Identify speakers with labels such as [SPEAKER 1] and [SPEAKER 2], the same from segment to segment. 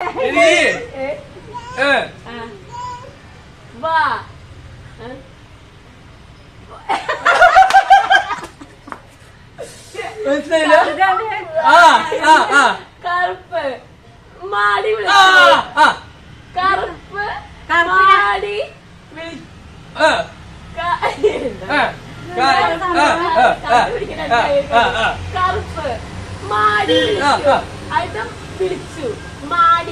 [SPEAKER 1] ഇനി
[SPEAKER 2] ഏ,
[SPEAKER 1] ഏ,
[SPEAKER 2] ആ. വാ ഏ?
[SPEAKER 1] മനസ്സിലായില്ല
[SPEAKER 2] ഇതാണ്
[SPEAKER 1] ആ ആ ആ
[SPEAKER 2] കറുപ്പ് മാടി
[SPEAKER 1] ആ
[SPEAKER 2] വിളിച്ചു
[SPEAKER 1] ആ
[SPEAKER 2] കറുപ്പ്
[SPEAKER 3] കറുപ്പിനെ-
[SPEAKER 2] മാടി വിളിച്ചു
[SPEAKER 1] ആ
[SPEAKER 2] ക-
[SPEAKER 1] ആ ആ, ആ, ആ, ആ, ആ, ആ, ആ.
[SPEAKER 2] കറുപ്പ് മാടി
[SPEAKER 1] ആ,
[SPEAKER 2] വിളിച്ചു
[SPEAKER 1] ആ.
[SPEAKER 2] അത് വിളിച്ചു മാടി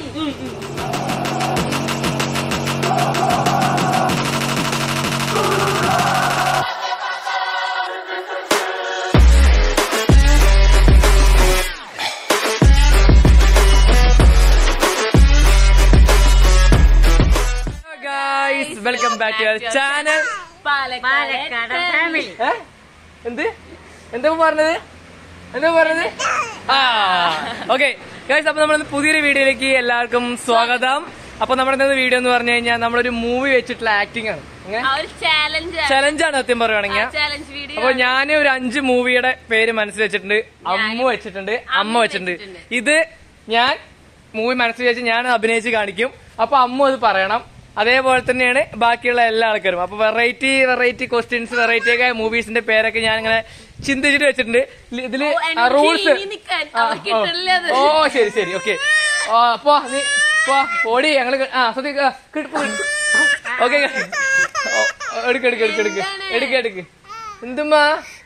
[SPEAKER 1] guys welcome back to our channel
[SPEAKER 3] Palakkad family
[SPEAKER 1] എന്ത് എന്താ പറഞ്ഞത് എന്താ പറഞ്ഞത് ആ ഓക്കെ ഗായ്സ് അപ്പൊ നമ്മൾ പുതിയൊരു വീഡിയോയിലേക്ക് എല്ലാവർക്കും സ്വാഗതം അപ്പൊ നമ്മുടെ ഇന്നത്തെ വീഡിയോ എന്ന് പറഞ്ഞു കഴിഞ്ഞാൽ നമ്മളൊരു മൂവി വെച്ചിട്ടുള്ള ആക്ടിംഗ് ആണ് അങ്ങനെ
[SPEAKER 2] ആ ഒരു ചാലഞ്ച്
[SPEAKER 1] ചലഞ്ചാണ് സത്യം പറയുവാണെങ്കിൽ
[SPEAKER 2] ചാലഞ്ച് വീഡിയോ
[SPEAKER 1] അപ്പൊ ഞാൻ ഒരു അഞ്ച് മൂവിയുടെ പേര് മനസ്സിൽ വെച്ചിട്ടുണ്ട് അമ്മ വെച്ചിട്ടുണ്ട് അമ്മ വെച്ചിട്ടുണ്ട് ഇത് ഞാൻ മൂവി മനസ്സിൽ വെച്ച് ഞാൻ അഭിനയിച്ച് കാണിക്കും അപ്പൊ അമ്മ അത് പറയണം അതേപോലെ തന്നെയാണ് ബാക്കിയുള്ള എല്ലാ ആൾക്കാരും അപ്പൊ വെറൈറ്റി വെറൈറ്റി ക്വസ്റ്റ്യൻസ് വെറൈറ്റി ഒക്കെ മൂവീസിന്റെ പേരൊക്കെ ഞാൻ ഇങ്ങനെ ചിന്തിച്ചിട്ട് വെച്ചിട്ടുണ്ട് ഇ- ഇതില്
[SPEAKER 2] ഓ, എനിക്ക്
[SPEAKER 1] റൂൾസ്
[SPEAKER 2] ഇനി നിക്കാൻ. അവർക്ക് കിട്ടില്ല അത്.
[SPEAKER 1] ഓ ശരി ശരി ഓക്കെ അപ്പൊ നീ പോ ഓടി ഞങ്ങള് ക- ആ സത്യ ഓക്കെ എടുക്ക് എടുക്ക് എടുക്ക് എടുക്ക് എടുക്ക് എടുക്ക് എന്തുമ്മാ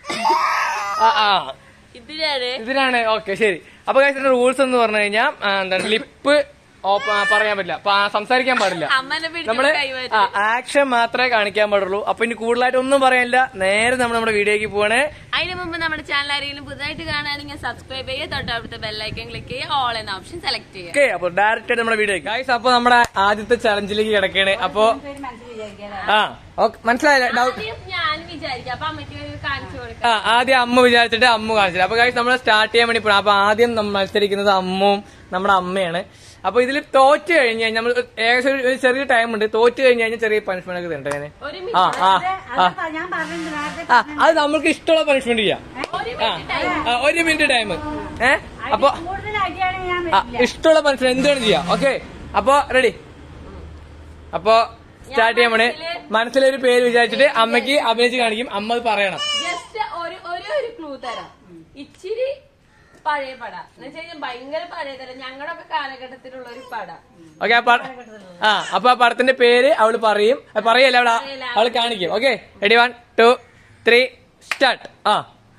[SPEAKER 1] ആ ആ
[SPEAKER 2] ഇതിലാണ്
[SPEAKER 1] ഇതിനാണ് ഓക്കെ ശരി അപ്പൊ കഴിച്ചിട്ട് റൂൾസ് എന്ന് പറഞ്ഞു കഴിഞ്ഞാൽ എന്താണ് ലിപ്പ് പറയാൻ പറ്റില്ല പ- സംസാരിക്കാൻ പാടില്ല
[SPEAKER 2] അമ്മനെ
[SPEAKER 1] നമ്മള്
[SPEAKER 2] പിടിച്ച് കൈമാറ്റി
[SPEAKER 1] ആക്ഷൻ മാത്രമേ കാണിക്കാൻ പാടുള്ളൂ അപ്പൊ ഇനി കൂടുതലായിട്ട് ഒന്നും പറയാനില്ല നേരെ നമ്മൾ നമ്മുടെ വീഡിയോക്ക് പോവാണ്
[SPEAKER 2] അതിന് മുമ്പ് നമ്മുടെ ചാനൽ ആരെങ്കിലും പുതുതായിട്ട് കാണുകയാണെങ്കിൽ സബ്സ്ക്രൈബ് ചെയ്യുക തൊട്ട് അവിടുത്തെ ബെല്ലൈക്കൻ ക്ലിക്ക് ചെയ്യുക ഓൾ എന്ന ഓപ്ഷൻ സെലക്ട് ചെയ്യുക
[SPEAKER 1] ഓക്കെ അപ്പൊ ഡയറക്റ്റ് ആയിട്ട് നമ്മുടെ വീഡിയോ ഗൈസ് അപ്പൊ നമ്മുടെ ആദ്യത്തെ ചലഞ്ചിലേക്ക് കിടക്കാണ് അപ്പൊ
[SPEAKER 3] മനസ്സിൽ വിചാരിക്കാതെ
[SPEAKER 1] ആ ഓക്കെ മനസ്സിലായില്ല ഡൗട്ട്
[SPEAKER 2] ആദ്യം ഞാൻ വിചാരിക്കാം അപ്പൊ അമ്മയ്ക്ക് ഒരു കാണിച്ചു കൊടുക്കാം
[SPEAKER 1] ആ ആദ്യം അമ്മ വിചാരിച്ചിട്ട് അമ്മ കാണിച്ചിട്ട് അപ്പൊ കഴിച്ച് നമ്മൾ സ്റ്റാർട്ട് ചെയ്യാൻ വേണ്ടി പോകണം അപ്പൊ ആദ്യം നമ്മൾ മത്സരിക്കുന്നത് അമ്മും നമ്മുടെ അമ്മയാണ് അപ്പൊ ഇതിൽ തോറ്റ് കഴിഞ്ഞ് കഴിഞ്ഞാൽ നമ്മൾ ഏകദേശം ഒരു- ഒരു ചെറിയ ടൈം ഉണ്ട് തോറ്റ് കഴിഞ്ഞ് കഴിഞ്ഞാൽ ചെറിയ പണിഷ്മെന്റ് ഒക്കെ തരണ്ടേ അങ്ങനെ
[SPEAKER 2] ഒരു
[SPEAKER 1] ആ
[SPEAKER 2] മിനിറ്റ്
[SPEAKER 1] ആ ആ
[SPEAKER 3] അത് ഞാൻ പറഞ്ഞിട്ടുണ്ട് നേരത്തെ
[SPEAKER 1] ആ അത് നമുക്ക് ഇഷ്ടമുള്ള പണിഷ്മെന്റ് ചെയ്യാം
[SPEAKER 2] ഒരു
[SPEAKER 1] ആ
[SPEAKER 2] മിനിറ്റ് time.
[SPEAKER 1] ആ, ഒരു മിനിറ്റ് ടൈം ഏ അപ്പൊ
[SPEAKER 3] കൂടുതൽ അടിയാണെങ്കിൽ ഞാൻ
[SPEAKER 1] ആ,
[SPEAKER 3] വരില്ല
[SPEAKER 1] ഇഷ്ടമുള്ള പണിഷ്മെന്റ് എന്താണ് ചെയ്യാം ഓക്കെ അപ്പൊ റെഡി അപ്പൊ സ്റ്റാർട്ട് ചെയ്യാൻ വേണേ മനസ്സിലൊരു പേര് വിചാരിച്ചിട്ട് അമ്മയ്ക്ക് അഭിനയിച്ച് കാണിക്കും അമ്മ അത് പറയണം
[SPEAKER 2] ജസ്റ്റ് ഒരു ഒരു ഒരു ക്ലൂ തരാം ഇച്ചിരി പഴയ പട എന്ന് വെച്ച് കഴിഞ്ഞാൽ ഭയങ്കര പഴയ തരം ഞങ്ങളുടെ ഒക്കെ കാലഘട്ടത്തിലുള്ള ഒരു പട
[SPEAKER 1] ഓക്കെ ആ പട ആ അപ്പൊ ആ പടത്തിന്റെ പേര് അവള് പറയും അത് പറയല്ല അവള് അവള് കാണിക്കും okay ready one two three start ആ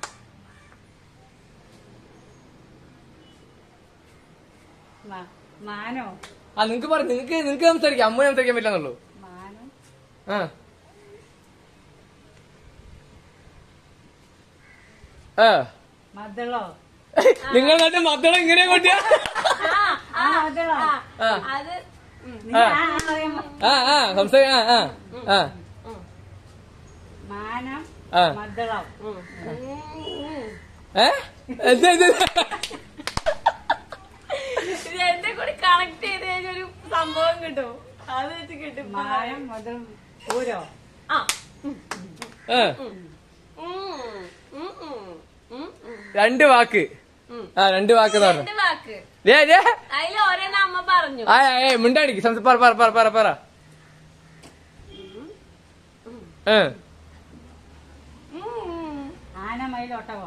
[SPEAKER 3] മാ- മാനോ
[SPEAKER 1] ആ നിങ്ങക്ക് പറഞ്ഞു നിങ്ങക്ക് നിങ്ങക്ക് സംസാരിക്കാം അമ്മ സംസാരിക്കാൻ പറ്റില്ലെന്നുള്ളൂ
[SPEAKER 3] മാനം
[SPEAKER 1] ആ ആ
[SPEAKER 3] മദ്ദളോ
[SPEAKER 1] നിങ്ങൾ എന്നിട്ട് മക്കളെ ഇങ്ങനെ കൊണ്ടിയാ
[SPEAKER 3] ആ മദ്ദളോ
[SPEAKER 1] ആ
[SPEAKER 2] അത് ഉം.
[SPEAKER 3] നീ ആ ആ അറിയാമോ?
[SPEAKER 1] ആ ആ സംസാരിക്കാം ആ ആ
[SPEAKER 3] മാനം
[SPEAKER 1] ആ
[SPEAKER 3] മദ്ദളോ
[SPEAKER 2] ഉം. ഉം.
[SPEAKER 1] ഏ എന്താ ഇത്
[SPEAKER 2] ഇത് എന്റെ കൂടി കണക്ട് ചെയ്ത് കഴിഞ്ഞ ഒരു സംഭവം കിട്ടും അത് വെച്ച് കിട്ടും
[SPEAKER 3] മാനം മുതൽ ഊരോ
[SPEAKER 2] ആ
[SPEAKER 1] ആ,
[SPEAKER 2] ഉം. ഉം. ഉം. ഉം. ഉം.
[SPEAKER 1] രണ്ട് വാക്ക്
[SPEAKER 2] ഉം.
[SPEAKER 1] ആ രണ്ട് വാക്ക് എന്ന് പറഞ്ഞു
[SPEAKER 2] രണ്ട് വാക്ക്
[SPEAKER 1] ദേ, ദേ.
[SPEAKER 2] അതിൽ ഒരെണ്ണം അമ്മ പറഞ്ഞു
[SPEAKER 1] ആ ഏ മിണ്ടാടിക്ക് സംസ- പറ പറ പറ പറ പറ ഏ.
[SPEAKER 2] ഉം.
[SPEAKER 3] ആന മയിലോട്ടവോ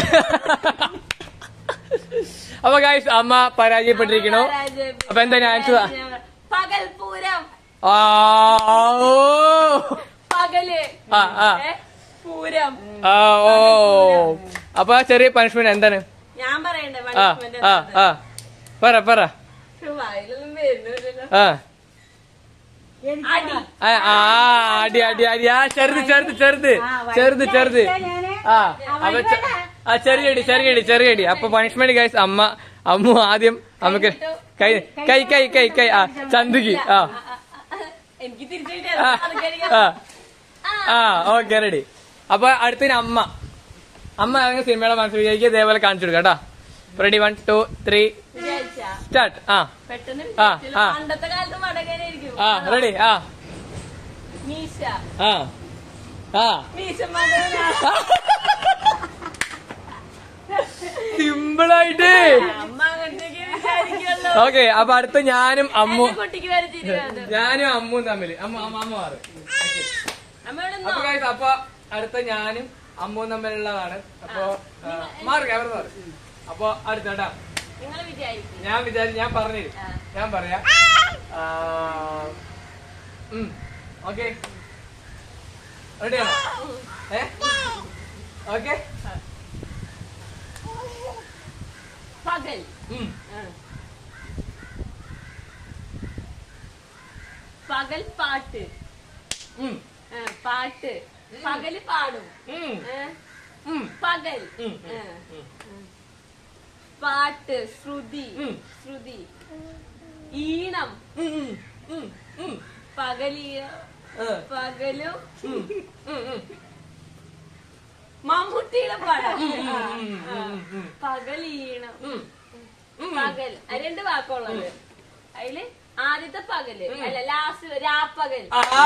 [SPEAKER 1] അപ്പൊ ഗായ്സ് അമ്മ പരാജയപ്പെട്ടിരിക്കണു
[SPEAKER 2] പരാജയപ്പെട്ടു.
[SPEAKER 1] അപ്പൊ എന്താ ഞാൻ ആൻസർ
[SPEAKER 2] പകൽപൂരം
[SPEAKER 1] ആ ഓ
[SPEAKER 2] പകല്
[SPEAKER 1] ആ ആ
[SPEAKER 2] ഏ? പൂരം
[SPEAKER 1] ആ ഓ അപ്പൊ ആ ചെറിയ പണിഷ്മെന്റ് എന്താണ്
[SPEAKER 2] ഞാൻ പറയണ്ടേ
[SPEAKER 1] ആ
[SPEAKER 2] punishment
[SPEAKER 1] ആ
[SPEAKER 2] എന്താന്ന്?
[SPEAKER 1] ആ പറ പറ
[SPEAKER 2] വായിലൊന്നും വരുന്നില്ലല്ലോ
[SPEAKER 1] ആ
[SPEAKER 2] അടി
[SPEAKER 1] ആ, ആ അടി അടി അടി ആ ചെറുത് ചെറുത് ചെറുത് ചെറുത് ചെറുത് ആ അപ്പൊ ചെ- ആ ചെറിയടി ചെറിയടി ചെറിയടി അപ്പൊ പണിഷ്മെന്റ് ഗൈസ് അമ്മ അമ്മു ആദ്യം നമുക്ക് കൈ കൈ കൈ കൈ കൈ ആ ചന്തുകി ആ
[SPEAKER 2] ആ, ആ, ആ, എനിക്ക് തിരിച്ചു
[SPEAKER 1] ആ
[SPEAKER 2] കിട്ടിയത്
[SPEAKER 1] ആ ആ ഓക്കെ റെഡി അപ്പൊ അടുത്തതിന് അമ്മ അമ്മ ഏതെങ്കിലും സിനിമയുടെ മനസ്സിൽ വിചാരിക്കുക ഇതേപോലെ കാണിച്ചു കൊടുക്കാം കേട്ടോ റെഡി വൺ ടു ത്രീ
[SPEAKER 2] വിചാരിച്ചാ
[SPEAKER 1] സ്റ്റാർട്ട് ആ
[SPEAKER 2] പെട്ടെന്ന്
[SPEAKER 1] ആ,
[SPEAKER 2] വിചാരിച്ചില്ല.
[SPEAKER 1] ആ.
[SPEAKER 2] പണ്ടത്തെ കാലത്ത് വടകരയായിരിക്കും
[SPEAKER 1] ആ റെഡി ആ
[SPEAKER 2] മീശ
[SPEAKER 1] ആ ആ
[SPEAKER 2] മീശ മകനാ.
[SPEAKER 1] സിമ്പിൾ ആയിട്ട്
[SPEAKER 2] അമ്മ അങ്ങനത്തേക്ക് വിചാരിക്കുമല്ലോ
[SPEAKER 1] ഓക്കെ അപ്പൊ അടുത്ത ഞാനും അമ്മു
[SPEAKER 2] എന്റെ കുട്ടിക്ക് വരെ ചിരി വന്നു
[SPEAKER 1] ഞാനും അമ്മും തമ്മില് അമ്മ അമ്മ അമ്മ മാറ് Okay.
[SPEAKER 2] അമ്മ ഇവിടെ
[SPEAKER 1] അപ്പൊ
[SPEAKER 2] നിന്നോ?
[SPEAKER 1] guys, അപ്പൊ അടുത്ത ഞാനും അമ്മുവും തമ്മിലുള്ളതാണ് അപ്പൊ ആ, മാറി ക്യാമറ മാറി അപ്പൊ അടുത്ത കേട്ടാ
[SPEAKER 2] നിങ്ങൾ വിചാരിക്കും
[SPEAKER 1] ഞാൻ വിചാരിച്ചു ഞാൻ പറഞ്ഞു
[SPEAKER 2] ആ.
[SPEAKER 1] ഞാൻ പറയാം ഓക്കെ റെഡിയാണോ ഏ ഓക്കെ
[SPEAKER 2] പകൽ ആ. പകൽ പാട്ട് ആ, പാട്ട് പകല് പാടും ഏ? പകൽ
[SPEAKER 1] ഉം,
[SPEAKER 2] ആ. പാട്ട് ശ്രുതി
[SPEAKER 1] ഉം.
[SPEAKER 2] ശ്രുതി ഈണം പകലീയ പകലും മമ്മൂട്ടിയുടെ പടം ആ, ആ. പകലീണം പകൽ അത് രണ്ട് വാക്കുള്ളത് അതില് ആദ്യത്തെ പകല് അല്ല ലാസ്റ്റ് രാപ്പകൽ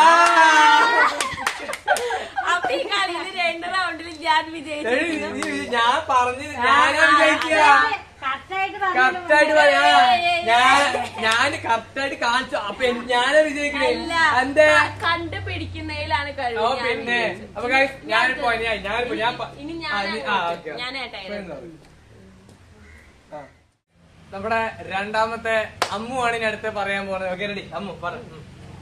[SPEAKER 2] അപ്പൊ ഈ കളിയിൽ രണ്ട് റൗണ്ടിൽ ഞാൻ വിജയിച്ചിരിക്കുന്നു
[SPEAKER 1] ഞാൻ പറഞ്ഞു ഞാനാ വിജയിക്കുക
[SPEAKER 3] കറക്റ്റായിട്ട്
[SPEAKER 1] കറക്റ്റായിട്ട് പറയാ ഞാൻ ഞാൻ കറക്റ്റായിട്ട് കാണിച്ചു അപ്പൊ എൻ- ഞാനാ വിജയിക്കണേ
[SPEAKER 2] അല്ല
[SPEAKER 1] എന്തേ
[SPEAKER 2] ക- കണ്ടുപിടിക്കുന്നതിലാണ് കഴിവ്
[SPEAKER 1] ഓ
[SPEAKER 2] ഞാൻ
[SPEAKER 1] പിന്നെ
[SPEAKER 2] വിജയിച്ചു.
[SPEAKER 1] അപ്പൊ guys, ഞാനിപ്പോ ഞാൻ ഞാനിപ്പോ ഞാൻ പ-
[SPEAKER 2] ഇനി
[SPEAKER 1] ആ,
[SPEAKER 2] ഞാൻ
[SPEAKER 1] നീ- ആ, ഓക്കേ, ഓക്കേ.
[SPEAKER 2] ഞാൻ ഏട്ടായി
[SPEAKER 1] ഇപ്പൊ എന്താ? ആ. നമ്മുടെ രണ്ടാമത്തെ അമ്മു ആണ് ഇനി അടുത്ത് പറയാൻ പോകുന്നത് ഓക്കെ റെഡി അമ്മു പറ ഉം.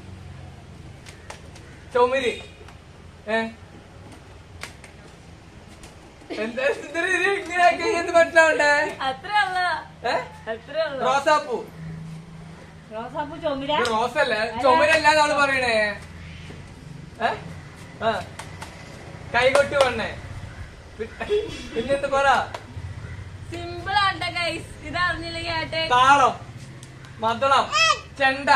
[SPEAKER 1] ചുമര് ഏ എന്താ എന്തൊരു ഇത് ഇങ്ങനെയൊക്കെ എന്ത് മനസ്സിലാവണ്ടേ
[SPEAKER 2] അത്രേ ഉള്ളൂ
[SPEAKER 1] ഏ
[SPEAKER 2] അത്രേ ഉള്ളൂ
[SPEAKER 1] റോസാപ്പൂ
[SPEAKER 3] റോസാപ്പൂ ചുമര
[SPEAKER 1] ഇത് റോസല്ല ചുമരല്ല നമ്മള് പറയണേ ഏ ആ കൈകൊട്ടി വണ്ണേ പിന്നെന്ത് പറ
[SPEAKER 2] സിമ്പിൾ ആട്ടെ ഗൈസ് ഇത് അറിഞ്ഞില്ലെങ്കിൽ ആട്ടെ
[SPEAKER 1] താളം മദ്ദളം ചെണ്ട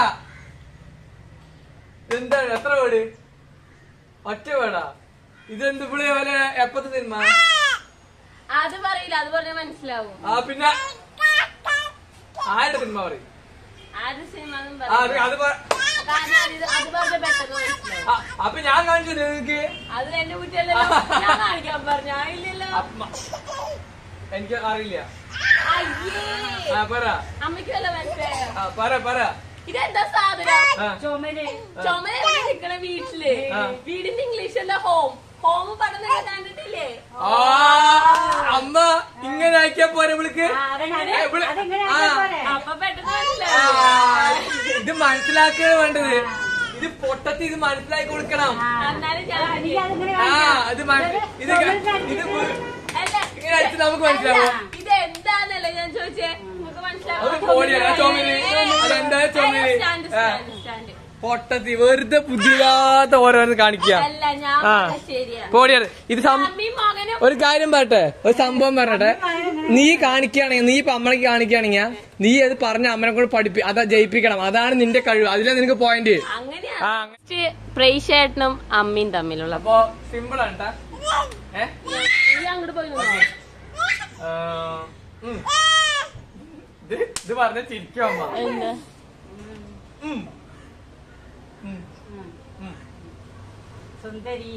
[SPEAKER 1] എന്താണ് എത്ര വേട് ഒറ്റ വേടാ ഇതെന്ത് ഇവിടെ പോലെ എപ്പത്തെ സിനിമ
[SPEAKER 2] അത് പറയില്ല അത് പറഞ്ഞാൽ മനസ്സിലാവും
[SPEAKER 1] ആ പിന്നെ ആരുടെ സിനിമ പറയും
[SPEAKER 2] ആദ്യ സിനിമ ഒന്നും
[SPEAKER 1] ആ അത്
[SPEAKER 2] പറയില്ല.
[SPEAKER 1] അത് പറ-
[SPEAKER 2] കാരണം അത് അത് പറഞ്ഞ പെട്ടെന്ന് മനസ്സിലാവും
[SPEAKER 1] ആ, അപ്പൊ ഞാൻ കാണിച്ചു നിങ്ങക്ക്
[SPEAKER 2] അത് എന്റെ കുട്ടിയല്ലല്ലോ ഞാൻ കാണിക്കാൻ പറഞ്ഞ ഇല്ലല്ലോ
[SPEAKER 1] അപ്പ- എനിക്ക് അറിയില്ല
[SPEAKER 2] അയ്യേ
[SPEAKER 1] ആ പറ
[SPEAKER 2] അമ്മയ്ക്ക് വല്ല മനസ്സിലായോ
[SPEAKER 1] ആ പറ പറ
[SPEAKER 2] ഇതെന്താ സാധനം
[SPEAKER 1] ആ
[SPEAKER 3] ചുമര്
[SPEAKER 2] ചുമര എവിടെ നിക്കണ വീട്ടില്
[SPEAKER 1] ആ.
[SPEAKER 2] വീടിന്റെ ഇംഗ്ലീഷ് എന്താ ഹോം ഹോം പടം നിങ്ങൾ കണ്ടിട്ടില്ലേ
[SPEAKER 1] ആ, അമ്മ ഇങ്ങനെ ആക്കിയാ പോരെ വിളിക്ക്
[SPEAKER 3] ആ, അതെങ്ങനെ
[SPEAKER 1] ഏ, ഇവിടെ-
[SPEAKER 3] അതെങ്ങനെ
[SPEAKER 1] ആ.
[SPEAKER 3] പോരെ
[SPEAKER 2] അപ്പൊ പെട്ടെന്ന്
[SPEAKER 1] ആ,
[SPEAKER 2] മനസ്സിലാവും
[SPEAKER 1] ഇത് മനസ്സിലാക്കുക വേണ്ടത് ഇത് പൊട്ടത്തി ഇത് മനസ്സിലാക്കി കൊടുക്കണം
[SPEAKER 2] എന്നാലും ഞാൻ
[SPEAKER 3] എനിക്ക് അതിങ്ങനെ
[SPEAKER 1] ആ
[SPEAKER 3] കാണിക്കാം.
[SPEAKER 1] ഇത് മനസ്സി- ഇത് ക- ഇത് പു-
[SPEAKER 2] അല്ല
[SPEAKER 1] ഇങ്ങനെ അടിച്ച് നമുക്ക് മനസ്സിലാവോ
[SPEAKER 2] ഇത് എന്താന്നല്ലേ ഞാൻ ചോദിച്ചേ നിങ്ങൾക്ക്
[SPEAKER 1] അത് പോടിയാണ് ചുമര് അതെന്താ ചുമര്
[SPEAKER 2] സ്റ്റാൻഡ്
[SPEAKER 1] ആ,
[SPEAKER 2] സ്റ്റാൻഡ് സ്റ്റാൻഡ്
[SPEAKER 1] പൊട്ടത്തി വെറുതെ ബുദ്ധിയില്ലാത്ത ഓരോന്ന് കാണിക്കുക
[SPEAKER 2] അല്ല ഞാൻ
[SPEAKER 1] ആ.
[SPEAKER 2] പറഞ്ഞത് ശരിയാണ്
[SPEAKER 1] പോടിയാണ് ഇത് സം-
[SPEAKER 2] അമ്മയും മകനും
[SPEAKER 1] ഒരു കാര്യം പറയട്ടെ ഒരു സംഭവം പറയട്ടെ നീ കാണിക്കുകയാണെങ്കിൽ നീ ഇപ്പൊ അമ്മയ്ക്ക് കാണിക്കുകയാണെങ്കിൽ നീ അത് പറഞ്ഞ അമ്മനെ കൂടെ പഠിപ്പി അതാ ജയിപ്പിക്കണം അതാണ് നിന്റെ കഴിവ് അതിലാ നിനക്ക് പോയിന്റ്
[SPEAKER 2] അങ്ങനെയാണ്
[SPEAKER 1] ആ
[SPEAKER 2] പ്രേഷേട്ടനും അമ്മയും തമ്മിലുള്ള
[SPEAKER 1] അപ്പൊ സിമ്പിൾ ആണ് ട്ടാ. ഏ
[SPEAKER 2] നീ അങ്ങോട്ട് പോയി നിന്നോ.
[SPEAKER 1] ആ, ഉം. ഇത് ഇത് പറഞ്ഞ ചിരിക്കും അമ്മ
[SPEAKER 2] എന്താ
[SPEAKER 1] ഉം. ഉം. ഉം.
[SPEAKER 3] സുന്ദരി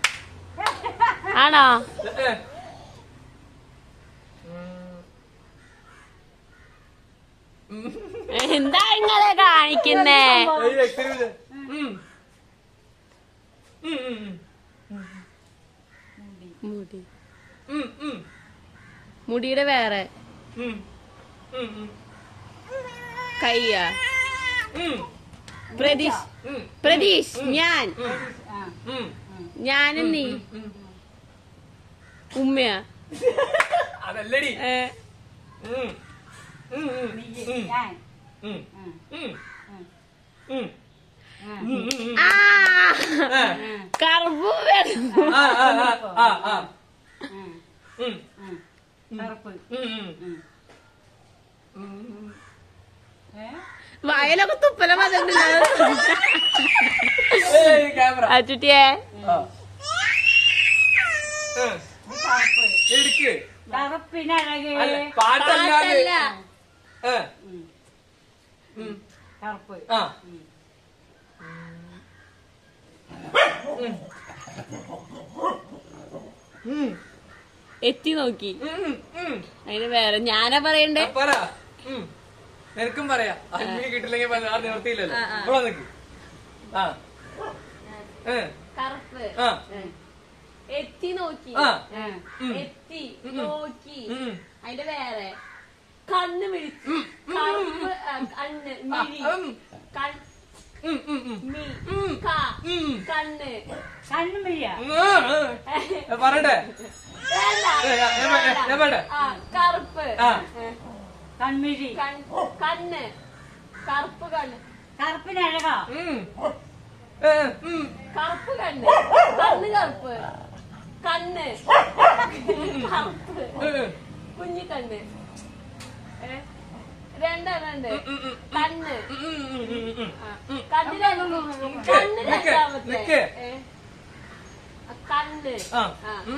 [SPEAKER 2] ആണോ
[SPEAKER 1] ഏ, ഏ. ഉം. ഉം.
[SPEAKER 2] എന്താ നിങ്ങളെ കാണിക്കുന്നേ
[SPEAKER 1] ഏയ്, എക്സ്ക്യൂസ്. ഉം. ഉം, ഉം, ഉം.
[SPEAKER 2] മുടി
[SPEAKER 1] ഉം, ഉം.
[SPEAKER 2] മുടിയുടെ വേറെ
[SPEAKER 1] ഉം. ഉം, ഉം.
[SPEAKER 2] കയ്യാ
[SPEAKER 1] ഉം.
[SPEAKER 2] പ്രതീഷ്
[SPEAKER 1] ഉം.
[SPEAKER 2] പ്രതീഷ് ഞാൻ
[SPEAKER 3] ആ
[SPEAKER 1] ഉം.
[SPEAKER 2] ഞാനും നീ
[SPEAKER 1] ഉം.
[SPEAKER 2] ഉമ്മയാ
[SPEAKER 1] അതല്ലടി
[SPEAKER 2] ഏ,
[SPEAKER 1] ഉം. ഉം, ഉം.
[SPEAKER 3] നീ
[SPEAKER 1] ഉം.
[SPEAKER 3] ഞാൻ
[SPEAKER 1] ഉം.
[SPEAKER 3] ഉം,
[SPEAKER 1] ഉം.
[SPEAKER 3] ഉം,
[SPEAKER 1] ഉം.
[SPEAKER 3] ഉം.
[SPEAKER 1] ഉം, ഉം, ഉം.
[SPEAKER 2] ആ
[SPEAKER 1] ആ.
[SPEAKER 2] കറുപ്പ് വെളുപ്പ്.
[SPEAKER 1] ആ, ആ, ആ, ആ, ആ.
[SPEAKER 3] ഉം,
[SPEAKER 1] ഉം.
[SPEAKER 3] ഉം. കറുപ്പ്
[SPEAKER 1] ഉം, ഉം.
[SPEAKER 3] ഉം.
[SPEAKER 1] ഉം.
[SPEAKER 3] ഏ?
[SPEAKER 2] വയലൊക്കെ തുപ്പല വന്നിട്ടില്ല
[SPEAKER 1] ഏയ്, ക്യാമറ.
[SPEAKER 2] അച്ചുട്ടിയെ
[SPEAKER 1] ആ. ഉം.
[SPEAKER 3] കറുപ്പ്
[SPEAKER 1] എടുക്ക്
[SPEAKER 3] കറുപ്പിനഴകേ
[SPEAKER 1] അല്ല പാട്ടല്ലാതെ
[SPEAKER 2] പാട്ടല്ല
[SPEAKER 1] ഏ.
[SPEAKER 3] ഉം.
[SPEAKER 1] ഉം.
[SPEAKER 3] കറുപ്പ്
[SPEAKER 1] ആ
[SPEAKER 3] ഉം.
[SPEAKER 1] ഉം. ഉം.
[SPEAKER 2] എത്തി നോക്കി
[SPEAKER 1] ഉം, ഉം.
[SPEAKER 2] അതിന് വേറെ ഞാനാ പറയണ്ടേ
[SPEAKER 1] ആ, പറ ഉം. നിനക്കും പറയാം അമ്മയെ കിട്ടില്ലെങ്കിൽ പ- ആ നിവർത്തിയില്ലല്ലോ ഇവിടെ നിക്ക് ആ ഏ,
[SPEAKER 2] കറുപ്പ്
[SPEAKER 1] ആ
[SPEAKER 2] എത്തി നോക്കി
[SPEAKER 1] ആ
[SPEAKER 3] ഏ.
[SPEAKER 2] എത്തി നോക്കി
[SPEAKER 1] ഉം.
[SPEAKER 2] അതിന്റെ വേറെ കണ്ണ് വിളിച്ചു കറുപ്പ് ആ, കണ്ണ് മിഴി
[SPEAKER 1] ഉം.
[SPEAKER 2] കൺ
[SPEAKER 1] ഉം, ഉം, ഉം.
[SPEAKER 2] മി
[SPEAKER 1] ഉം.
[SPEAKER 2] ക
[SPEAKER 1] ഉം.
[SPEAKER 2] കണ്ണ്
[SPEAKER 3] കണ്ണും വയ്യ
[SPEAKER 1] ഉം, ആ, ആ. പറയട്ടെ
[SPEAKER 2] വേണ്ട
[SPEAKER 1] ഏ, ഞാൻ- ഞാൻ പറയട്ടെ, ഞാൻ പറയട്ടെ.
[SPEAKER 2] ആ കറുപ്പ്
[SPEAKER 1] ആ.
[SPEAKER 2] ഏ,
[SPEAKER 3] കൺമിഴി
[SPEAKER 2] കൺ- കണ്ണ് കറുപ്പ് കണ്ണ്
[SPEAKER 3] കറുപ്പിനഴകോ
[SPEAKER 1] ഉം. ഏ, ഉം.
[SPEAKER 2] കറുപ്പ് കണ്ണ് കണ്ണ് കറുപ്പ് കണ്ണ് കറുപ്പ്
[SPEAKER 1] ഏ,
[SPEAKER 2] കുഞ്ഞിക്കണ്ണ് ഏ? രണ്ടെണ്ണം ഉണ്ട്
[SPEAKER 1] ഉം, ഉം.
[SPEAKER 2] കണ്ണ്
[SPEAKER 1] ഉം, ഉം, ഉം, ഉം, ഉം.
[SPEAKER 2] ആ. കണ്ണ് രണ്ട്- കണ്ണ്
[SPEAKER 1] നിക്ക്,
[SPEAKER 2] രണ്ടാമത്തെ
[SPEAKER 1] നിക്ക്.
[SPEAKER 2] ഏ? ആ, കണ്ണ്
[SPEAKER 1] ആ.
[SPEAKER 2] ആ.
[SPEAKER 1] ഉം.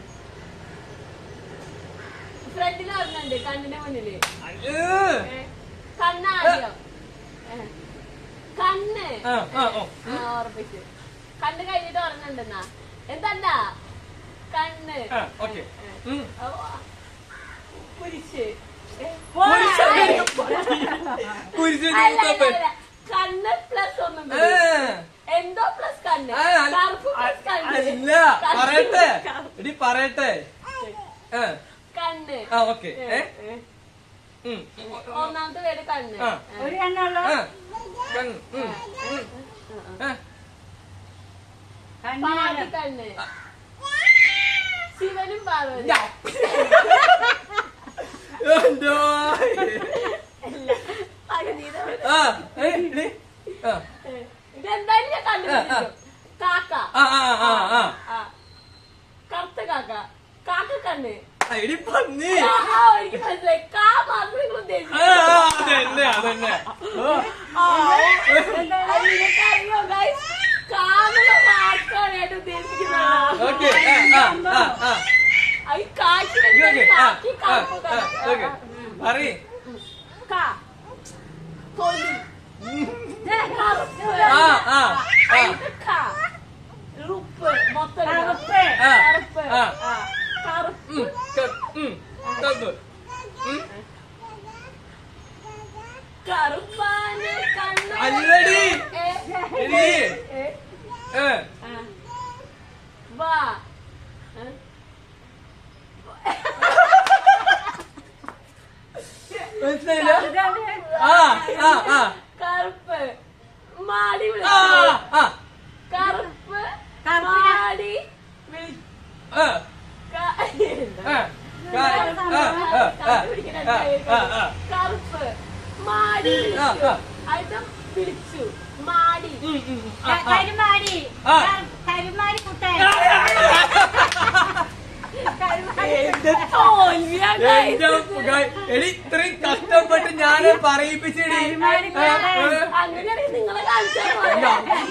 [SPEAKER 2] ഫ്രണ്ടിൽ ഒരെണ്ണുണ്ട് കണ്ണിന്റെ മുന്നില്
[SPEAKER 1] ഏ.
[SPEAKER 2] ഏ? കണ്ണ് ആദ്യം ഏ. കണ്ണ്
[SPEAKER 1] ആ, ആ, ഓ.
[SPEAKER 2] ആ ഓർപ്പിച്ച് കണ്ണ് കഴിഞ്ഞിട്ട് ഒരെണ്ണുണ്ടെന്നാ എന്തല്ല കണ്ണ്
[SPEAKER 1] ആ, ഓക്കേ. ഉം.
[SPEAKER 2] ഓ, കുരിശ് ഏ?
[SPEAKER 1] കുരിശ്.
[SPEAKER 2] അല്ല,
[SPEAKER 1] കുരിശ്
[SPEAKER 2] അല്ല,
[SPEAKER 1] ചുവപ്പ്.
[SPEAKER 2] അല്ല. കണ്ണ് പ്ലസ് ഒന്നും
[SPEAKER 1] ഏ.
[SPEAKER 2] എന്തോ പ്ലസ് കണ്ണ്
[SPEAKER 1] ആ, അല്ല.
[SPEAKER 2] കറുപ്പ് പ്ലസ് കണ്ണ്
[SPEAKER 1] അല്ല
[SPEAKER 2] കണ്ണ്
[SPEAKER 1] പറയട്ടെ
[SPEAKER 2] കറുപ്പ്
[SPEAKER 1] എടി പറയട്ടെ ഏ.
[SPEAKER 2] കണ്ണ്
[SPEAKER 1] ആ ഓക്കെ
[SPEAKER 2] ഏ,
[SPEAKER 1] ഏ
[SPEAKER 2] ഏ.
[SPEAKER 1] ഉം.
[SPEAKER 2] ഒന്നാമത്തെ പേര് കണ്ണ്
[SPEAKER 1] ആ.
[SPEAKER 3] ഒരു കണ്ണുള്ളൂ
[SPEAKER 1] ആ. കണ്ണ്. ഉം. ഉം. ഏ.
[SPEAKER 3] കണ്ണിന്
[SPEAKER 2] പാതി കണ്ണ് ശിവനും പാർവതി
[SPEAKER 1] ഞാ. എന്തോ
[SPEAKER 2] അഗനീത
[SPEAKER 1] ആ ഏ, എടി. ആ
[SPEAKER 2] ഇതെന്തായാലും ഞാൻ കണ്ടുപിടിച്ചു കാക്ക
[SPEAKER 1] ആ ആ ആ ആ
[SPEAKER 2] ആ. കറുത്ത കാക്ക കാക്ക കണ്ണ്
[SPEAKER 1] ആ, എടി പന്നി
[SPEAKER 2] ആ, ആ, എനിക്ക് മനസ്സിലായി കാ മാത്രം നിങ്ങൾ
[SPEAKER 1] ആ
[SPEAKER 2] ഉദ്ദേശിച്ചു
[SPEAKER 1] ആ, അതന്നെ അതന്നെ ഓ.
[SPEAKER 2] നിനക്കറിയോ guys? കാമുക മാത്രമാണ് ഞാൻ ഉദ്ദേശിക്കുന്നത്
[SPEAKER 1] ഓക്കെ ആ ആ ആ ആ
[SPEAKER 2] അത് കാക്കി
[SPEAKER 1] ഓക്കെ
[SPEAKER 2] വെച്ചാൽ
[SPEAKER 1] ആ
[SPEAKER 2] കാക്കി
[SPEAKER 1] ആ
[SPEAKER 2] കറുപ്പ്
[SPEAKER 1] ആ
[SPEAKER 2] കണ്ണ്.
[SPEAKER 1] ഓക്കെ പറയ്
[SPEAKER 2] കാ തൊലി കറുപ്പ്
[SPEAKER 1] ആ ആ ആ
[SPEAKER 2] ഇത് കാ റുപ്പ് മൊത്തം
[SPEAKER 3] കറുപ്പ്.
[SPEAKER 1] ആ,
[SPEAKER 2] കറുപ്പ്
[SPEAKER 1] ആ.
[SPEAKER 2] ആ. കറുപ്പ്
[SPEAKER 1] ഉം, ക- ഉം, കറുപ്പ്. ഉം.
[SPEAKER 2] കറുപ്പാന് കണ്ണ്
[SPEAKER 1] അല്ലടി.
[SPEAKER 2] ഏ,
[SPEAKER 1] എടി.
[SPEAKER 2] ഏ,
[SPEAKER 1] ഏ,
[SPEAKER 2] ആ. വാ ഏ?
[SPEAKER 1] മനസ്സിലായില്ല ആ ആ ആ
[SPEAKER 2] കറുപ്പ് മാടി
[SPEAKER 1] ആ
[SPEAKER 2] വിളിച്ചു
[SPEAKER 1] ആ
[SPEAKER 2] കറുപ്പ്
[SPEAKER 3] കറുപ്പിനെ-
[SPEAKER 2] മാടി വിളിച്ചു
[SPEAKER 1] ആ
[SPEAKER 2] ക-
[SPEAKER 1] ആ ആ ആ ആ ആ ആ ആ
[SPEAKER 2] കറുപ്പ് മാടി
[SPEAKER 1] ആ,
[SPEAKER 2] വിളിച്ചു
[SPEAKER 1] ആ.
[SPEAKER 2] അത് വിളിച്ചു മാടി
[SPEAKER 1] ഉം, ഉം, ഉം. ആ, ആ.
[SPEAKER 3] കരുമാടി
[SPEAKER 1] ആ.
[SPEAKER 3] കരുമാടി കുട്ടായി
[SPEAKER 1] എന്റെ
[SPEAKER 2] തോൽവിയാ guys.
[SPEAKER 1] എന്റെ ഗായ്- എടി ഇത്രയും കഷ്ടപ്പെട്ട് ഞാന് പറയിപ്പിച്ചെടി ആ, ആ.
[SPEAKER 2] അങ്ങനെയാണെങ്കിൽ നിങ്ങളെ കാണിച്ചാൽ പോരെ?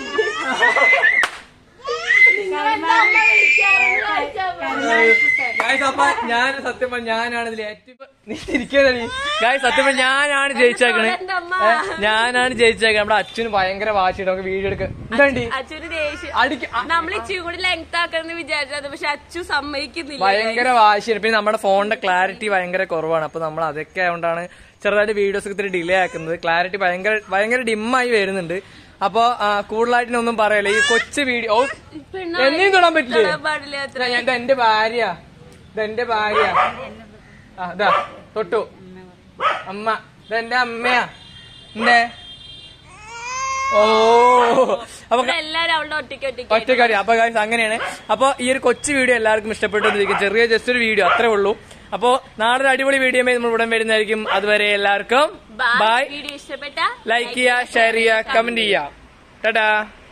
[SPEAKER 2] നിങ്ങളെന്താ അമ്മ വിളിക്കാറെന്ന് കാണിച്ചാൽ പോരെ?
[SPEAKER 1] ഗായ്സ് അപ്പൊ ഞാൻ സത്യം പറഞ്ഞ ഞാനാണ് ഇതിൽ ഏറ്റവും നീ ഇരിക്കുന്നടി ഗായ് സത്യം പറഞ്ഞ ഞാനാണ് ജയിച്ചേക്കണേ
[SPEAKER 2] എന്റെ അമ്മ.
[SPEAKER 1] ഏ, ഞാനാണ് ജയിച്ചേക്കണേ നമ്മുടെ അച്ഛന് ഭയങ്കര വാശിയിട്ട് നമുക്ക് വീഡിയോ എടുക്ക എന്താണ്ടി
[SPEAKER 2] അച്ഛന് ദേഷ്യം
[SPEAKER 1] അടിക്ക ആ,
[SPEAKER 2] നമ്മൾ ഇച്ചിരി കൂടി ലെങ്ത് ആക്കണമെന്ന് വിചാരിച്ചത് പക്ഷെ അച്ചു സമ്മതിക്കുന്നില്ല
[SPEAKER 1] ഭയങ്കര വാശിയാണ് പിന്നെ നമ്മുടെ ഫോണിന്റെ ക്ലാരിറ്റി ഭയങ്കര കുറവാണ് അപ്പൊ നമ്മൾ അതൊക്കെ ആയതുകൊണ്ടാണ് ചെറുതായിട്ട് വീഡിയോസ് ഒക്കെ ഇത്തിരി ഡിലേ ആക്കുന്നത് ക്ലാരിറ്റി ഭയങ്കര ഭയങ്കര ഡിമ്മായി വരുന്നുണ്ട് അപ്പൊ ആ, കൂടുതലായിട്ട് ഇനി ഒന്നും പറയല്ല ഈ കൊച്ചു വീഡിയോ ഓ
[SPEAKER 2] പിന്നെ
[SPEAKER 1] എന്നെയും തൊടാൻ പറ്റില്ലേ
[SPEAKER 2] തൊടാൻ പാടില്ല അത്ര
[SPEAKER 1] ഇതാ, ഇത് എന്റെ ഭാര്യ ഇത് എന്റെ ഭാര്യ ആ ഇതാ തൊട്ടു അമ്മ ഇത് എന്റെ അമ്മയാ എന്തേ ഓ അപ്പൊ
[SPEAKER 2] എല്ലാരും അവളുടെ ഒറ്റയ്ക്ക് ഒറ്റയ്ക്ക്
[SPEAKER 1] ഒറ്റക്കാരി അപ്പൊ guys അങ്ങനെയാണ് അപ്പൊ ഈ ഒരു കൊച്ചു വീഡിയോ എല്ലാവർക്കും ഇഷ്ടപ്പെട്ടു എന്നിരിക്കും ചെറിയ ജസ്റ്റ് ഒരു വീഡിയോ അത്രേ ഉള്ളൂ അപ്പൊ നാളെ ഒരു അടിപൊളി വീഡിയോ നമ്മൾ ഉടൻ വരുന്നതായിരിക്കും അതുവരെ എല്ലാവർക്കും ബൈ
[SPEAKER 2] വീഡിയോ ഇഷ്ടപ്പെട്ട
[SPEAKER 1] ലൈക്ക് ചെയ്യുക ഷെയർ ചെയ്യുക കമന്റ് ചെയ്യുക ടാറ്റാ